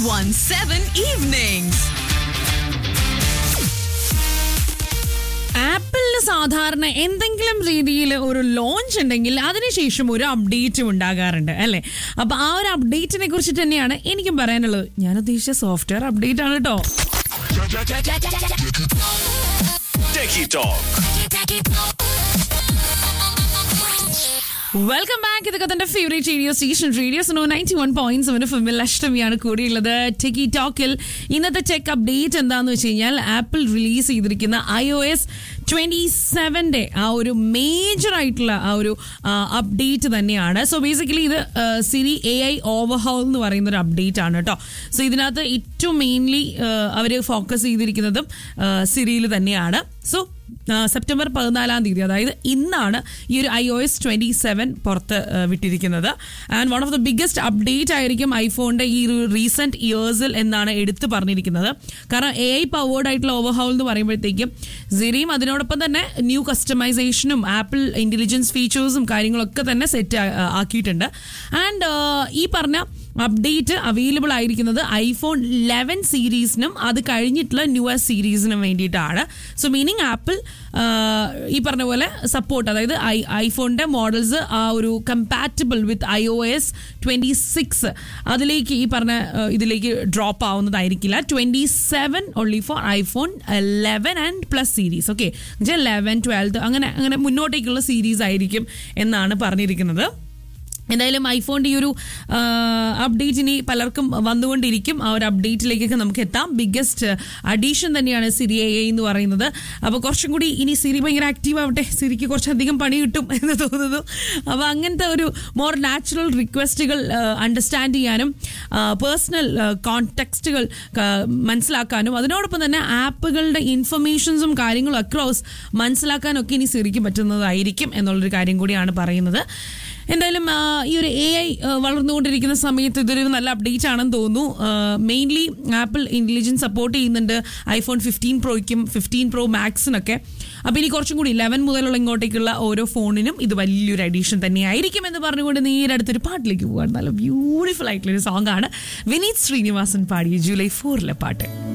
917 evenings. ആപ്പിളിന് സാധാരണ എന്തെങ്കിലും രീതിയിൽ ഒരു ലോഞ്ച് ഉണ്ടെങ്കിൽ അതിനുശേഷം ഒരു അപ്ഡേറ്റും ഉണ്ടാകാറുണ്ട് അല്ലേ അപ്പൊ ആ ഒരു അപ്ഡേറ്റിനെ കുറിച്ചിട്ട് തന്നെയാണ് എനിക്കും പറയാനുള്ളത് ഞാൻ ഉദ്ദേശിച്ച സോഫ്റ്റ്വെയർ അപ്ഡേറ്റ് ആണ് കേട്ടോ Techie Talk. വെൽക്കം ബാക്ക് ഇതൊക്കെ തന്റെ favourite radio station radio so ninety one point seven ഫിമിൽ അഷ്ടമിയാണ് കൂടിയുള്ളത് ടെക്കി ടോക്കിൽ ഇന്നത്തെ ടെക് അപ്ഡേറ്റ് എന്താന്ന് വെച്ച് കഴിഞ്ഞാൽ ആപ്പിൾ റിലീസ് ചെയ്തിരിക്കുന്ന ഐ ഒ എസ് ട്വന്റി സെവന്റെ ആ ഒരു മേജർ ആയിട്ടുള്ള ആ ഒരു അപ്ഡേറ്റ് തന്നെയാണ് സോ ബേസിക്കലി ഇത് സിരി എ ഐ ഓവർഹോൾ എന്ന് പറയുന്ന ഒരു അപ്ഡേറ്റ് ആണ് കേട്ടോ സോ ഇതിനകത്ത് ഏറ്റവും മെയിൻലി അവർ ഫോക്കസ് ചെയ്തിരിക്കുന്നതും സിരിയിൽ തന്നെയാണ് സോ സെപ്റ്റംബർ പതിനാലാം തീയതി അതായത് ഇന്നാണ് ഈ ഒരു I O S twenty seven പുറത്ത് ആ, വിട്ടിരിക്കുന്നത് and one of the biggest update ആയിരിക്കും ഐഫോണിന്റെ ഈ ഒരു റീസെന്റ് ഇയേഴ്സിൽ എന്നാണ് എടുത്തു പറഞ്ഞിരിക്കുന്നത് കാരണം എ ഐ പവേർഡ് ആയിട്ടുള്ള ഓവർഹോൾ എന്ന് പറയുമ്പോഴത്തേക്കും സിരിയും അതിനോടൊപ്പം തന്നെ ന്യൂ കസ്റ്റമൈസേഷനും ആപ്പിൾ ഇന്റലിജൻസ് ഫീച്ചേഴ്സും കാര്യങ്ങളൊക്കെ തന്നെ സെറ്റ് ആക്കിയിട്ടുണ്ട് ആൻഡ് ഈ പറഞ്ഞ അപ്ഡേറ്റ് അവൈലബിൾ ആയിരിക്കുന്നത് ഐഫോൺ ലെവൻ സീരീസിനും അത് കഴിഞ്ഞിട്ടുള്ള ന്യൂവർ സീരീസിനും വേണ്ടിയിട്ടാണ് സോ മീനിങ് ആപ്പിൾ ഈ പറഞ്ഞ പോലെ സപ്പോർട്ട് അതായത് ഐ ഐഫോണിന്റെ മോഡൽസ് ആ ഒരു compatible with I O S twenty six അതിലേക്ക് ഈ പറഞ്ഞ ആ, ഇതിലേക്ക് ഡ്രോപ്പ് ആവുന്നതായിരിക്കില്ല twenty seven only four iPhone eleven and plus series okay eleven twelfth അങ്ങനെ അങ്ങനെ മുന്നോട്ടേക്കുള്ള സീരീസ് ആയിരിക്കും എന്നാണ് പറഞ്ഞിരിക്കുന്നത് എന്തായാലും ഐഫോണിന്റെ ഈ ഒരു അപ്ഡേറ്റ് ഇനി പലർക്കും വന്നുകൊണ്ടിരിക്കും ആ ഒരു അപ്ഡേറ്റിലേക്കൊക്കെ നമുക്ക് എത്താം ബിഗ്ഗസ്റ്റ് അഡീഷൻ തന്നെയാണ് സിരി എ എന്ന് പറയുന്നത് അപ്പോൾ കുറച്ചും കൂടി ഇനി സിരി ഭയങ്കര ആക്റ്റീവ് ആവട്ടെ സിരിക്ക് കുറച്ചധികം പണി കിട്ടും എന്ന് തോന്നുന്നു അപ്പോൾ അങ്ങനത്തെ ഒരു മോർ നാച്ചുറൽ റിക്വസ്റ്റുകൾ അണ്ടർസ്റ്റാൻഡ് ചെയ്യാനും പേഴ്സണൽ കോൺടെക്സ്റ്റുകൾ മനസ്സിലാക്കാനും അതിനോടൊപ്പം തന്നെ ആപ്പുകളുടെ ഇൻഫർമേഷൻസും കാര്യങ്ങളും അക്രോസ് മനസ്സിലാക്കാനും ഒക്കെ ഇനി സിരിക്ക് പറ്റുന്നതായിരിക്കും എന്നുള്ളൊരു കാര്യം കൂടിയാണ് പറയുന്നത് എന്തായാലും ആ, ഈ ഒരു എ ഐ വളർന്നുകൊണ്ടിരിക്കുന്ന സമയത്ത് ഇതൊരു നല്ല അപ്ഡേറ്റ് ആണെന്ന് തോന്നുന്നു മെയിൻലി ആപ്പിൾ ഇന്റലിജൻസ് സപ്പോർട്ട് ചെയ്യുന്നുണ്ട് ഐഫോൺ ഫിഫ്റ്റീൻ പ്രോയ്ക്കും ഫിഫ്റ്റീൻ പ്രോ മാക്സിനൊക്കെ അപ്പോൾ ഇനി കുറച്ചും കൂടി ഇലവൻ മുതലുള്ള ഇങ്ങോട്ടേക്കുള്ള ഓരോ ഫോണിനും ഇത് വലിയൊരു അഡീഷൻ തന്നെയായിരിക്കും എന്ന് പറഞ്ഞുകൊണ്ട് നേരെ അടുത്തൊരു പാട്ടിലേക്ക് പോകാൻ നല്ല ബ്യൂട്ടിഫുൾ ആയിട്ടുള്ള ഒരു സോങ് ആണ് വിനീത് ശ്രീനിവാസൻ പാടിയ ജൂലൈ ഫോറിലെ പാട്ട്